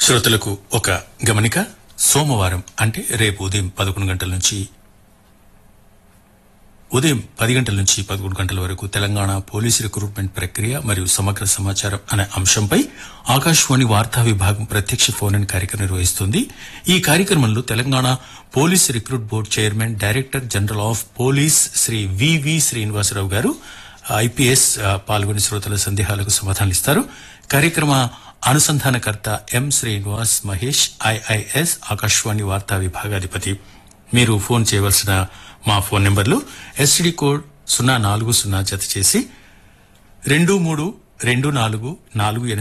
శ్రోతలకు ఒక గమనిక సోమవారం అంటే రేపు ఉదయం పదకొండు గంటల నుంచి ఉదయం పది గంటల నుంచి పదకొండు గంటల వరకు తెలంగాణ పోలీసు రిక్రూట్మెంట్ ప్రక్రియ మరియు సమగ్ర సమాచారం అనే అంశంపై ఆకాశవాణి వార్తా విభాగం ప్రత్యక్ష ఫోన్ ఇన్ కార్యక్రమం నిర్వహిస్తుంది ఈ కార్యక్రమంలో Telangana police recruit board chairman director general of police Shri V V Srinivasa Rao గారు ఐపీఎస్ ఆ, పాల్గొని శ్రోతల సందేహాలకు సమాధానాలు ఇస్తారు కార్యక్రమ అనుసంధానకర్త ఎం శ్రీనివాస్ మహేష్ ఐఐఎస్ ఆకాశవాణి వార్తా విభాగాధిపతి మీరు ఫోన్ చేయవలసిన మా ఫోన్ నెంబర్లు ఎస్టీడీ కోడ్ సున్నా నాలుగు సున్నా జత చేసి రెండు మూడు రెండు నాలుగు నాలుగు ఎనిమిది